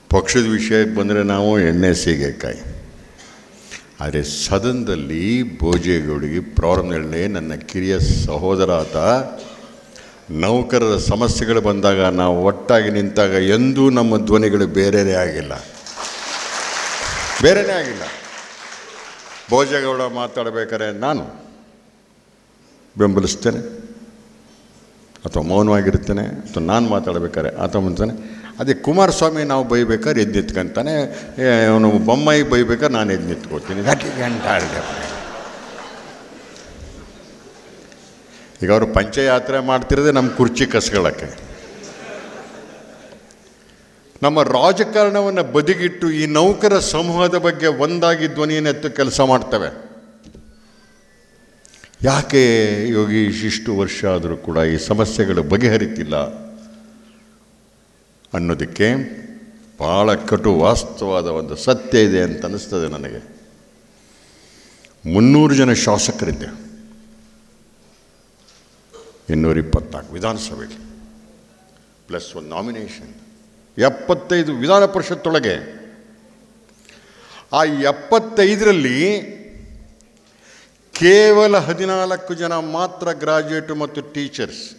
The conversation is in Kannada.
ಪಕ್ಷದ ವಿಷಯಕ್ಕೆ ಬಂದರೆ ನಾವು ಎಣ್ಣೆ ಸೀಗೆಕಾಯಿ ಆದರೆ ಸದನದಲ್ಲಿ ಭೋಜೇಗೌಡಿಗೆ ಪ್ರಾರಂಭದಲ್ಲಿ ನನ್ನ ಕಿರಿಯ ಸಹೋದರ ಆತ ನೌಕರರ ಸಮಸ್ಯೆಗಳು ಬಂದಾಗ ನಾವು ಒಟ್ಟಾಗಿ ನಿಂತಾಗ ಎಂದೂ ನಮ್ಮ ಧ್ವನಿಗಳು ಬೇರೆನೇ ಆಗಿಲ್ಲ ಬೇರೆನೇ ಆಗಿಲ್ಲ ಭೋಜೇಗೌಡ ಮಾತಾಡಬೇಕಾದ್ರೆ ನಾನು ಬೆಂಬಲಿಸ್ತೇನೆ ಅಥವಾ ಮೌನವಾಗಿರ್ತೇನೆ ಅಥವಾ ನಾನು ಮಾತಾಡಬೇಕಾದ್ರೆ ಆತ ಮುಂತಾನೆ ಅದೇ ಕುಮಾರಸ್ವಾಮಿ ನಾವು ಬೈಬೇಕಾದ್ರೆ ಎದ್ದು ನಿಂತ್ಕೊಂತಾನೆ ಏ, ಅವನು ಬೊಮ್ಮಾಯಿ ಬೈಬೇಕಾದ್ರೆ ನಾನು ಎದ್ದು ನಿಂತ್ಕೋತೀನಿ ಯಾಕೆ ಗಂಟ ಆಡಿದೆ ಈಗ ಅವರು ಪಂಚಯಾತ್ರೆ ಮಾಡ್ತಿರೋದೇ ನಮ್ಮ ಕುರ್ಚಿ ಕಸ್ಕೊಳ್ಳೋಕ್ಕೆ ನಮ್ಮ ರಾಜಕಾರಣವನ್ನು ಬದಿಗಿಟ್ಟು ಈ ನೌಕರ ಸಮೂಹದ ಬಗ್ಗೆ ಒಂದಾಗಿ ಧ್ವನಿಯನ್ನೆತ್ತು ಕೆಲಸ ಮಾಡ್ತವೆ ಯಾಕೆ ಯೋಗೀಶ್ ಇಷ್ಟು ವರ್ಷ ಆದರೂ ಕೂಡ ಈ ಸಮಸ್ಯೆಗಳು ಬಗೆಹರಿತಿಲ್ಲ ಅನ್ನೋದಕ್ಕೆ ಭಾಳ ಕಟು ವಾಸ್ತವವಾದ ಒಂದು ಸತ್ಯ ಇದೆ ಅಂತ ಅನ್ನಿಸ್ತದೆ ನನಗೆ ಮುನ್ನೂರು ಜನ ಶಾಸಕರಿದ್ದೆ ಇನ್ನೂರ ಇಪ್ಪತ್ನಾಲ್ಕು ವಿಧಾನಸಭೆಗೆ ಪ್ಲಸ್ ಒಂದು ನಾಮಿನೇಷನ್ ಎಪ್ಪತ್ತೈದು ವಿಧಾನ ಪರಿಷತ್ತೊಳಗೆ ಆ ಎಪ್ಪತ್ತೈದರಲ್ಲಿ ಕೇವಲ ಹದಿನಾಲ್ಕು ಜನ ಮಾತ್ರ ಗ್ರಾಜ್ಯುಯೇಟು ಮತ್ತು ಟೀಚರ್ಸ್